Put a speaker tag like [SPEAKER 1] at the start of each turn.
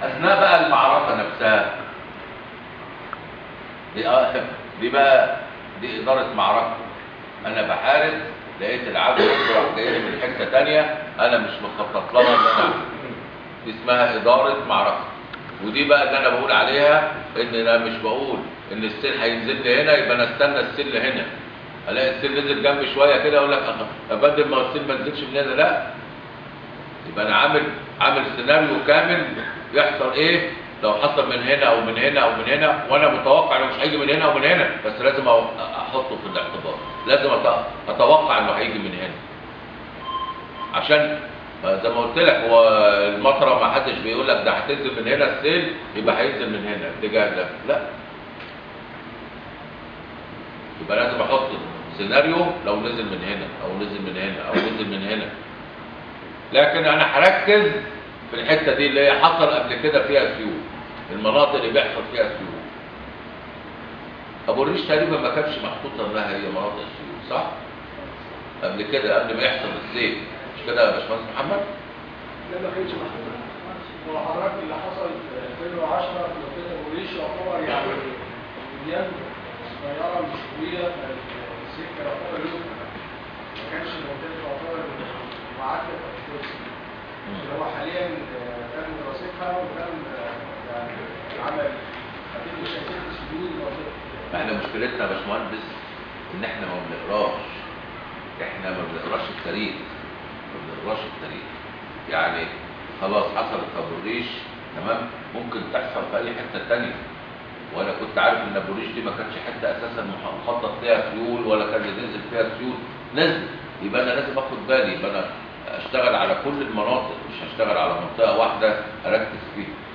[SPEAKER 1] اثناء بقى المعركه نفسها دي آه دي بقى دي اداره معركه انا بحارب لقيت العدو راح جاي لي من حته تانية انا مش مخطط لها ان انا أعمل. دي اسمها اداره معركه ودي بقى اللي انا بقول عليها ان انا مش بقول ان السيل هينزل لي هنا يبقى انا استنى السيل هنا الاقي السيل نزل جنبي شويه كده اقول لك أه، ابدل ما السيل ما نزلش من هنا لا يبقى انا عامل عامل سيناريو كامل يحصل ايه لو حصل من هنا او من هنا او من هنا وانا متوقع انه مش هيجي من هنا او من هنا بس لازم أو- احطه في الاعتبار لازم أت- اتوقع انه هيجي من هنا عشان زي ما قلت لك هو المطره ما حدش بيقول لك ده هتنزل من هنا السيل يبقى هينزل من هنا الاتجاه ده لا يبقى لازم احط سيناريو لو نزل من هنا او نزل من هنا او نزل من هنا لكن انا هركز في الحته دي اللي هي حصل قبل كده فيها سيول المناطق اللي بيحصل فيها سيول ابو الريش تقريبا ما كانش محطوطه انها هي مناطق السيول صح قبل كده قبل ما يحصل الزيت مش كده يا باشمهندس محمد
[SPEAKER 2] لا ما كانش محطوط هو حضرتك اللي حصل في 2010 في منطقه ابو ريش يعتبر يعني مليان صغيره مش طويله السكه يعتبر يوم ما كانش المنطقه تعتبر معدل التكتيك اللي هو حاليا آه، تم دراستها وتم آه، يعني العمل اكيد مش هيتم سدود المنطقه
[SPEAKER 1] احنا مشكلتنا يا باشمهندس ان احنا ما بنقراش احنا ما بنقراش التاريخ ما بنقراش التاريخ يعني خلاص حصلت في ابو الريش تمام ممكن تحصل في اي حته تانية وانا كنت عارف ان ابو الريش دي ما كانتش حته اساسا مح- مخطط فيها سيول ولا كان ينزل فيها سيول نزل يبقى انا لازم اخد بالي يبقى انا اشتغل على كل المناطق مش هشتغل على منطقه واحده اركز فيها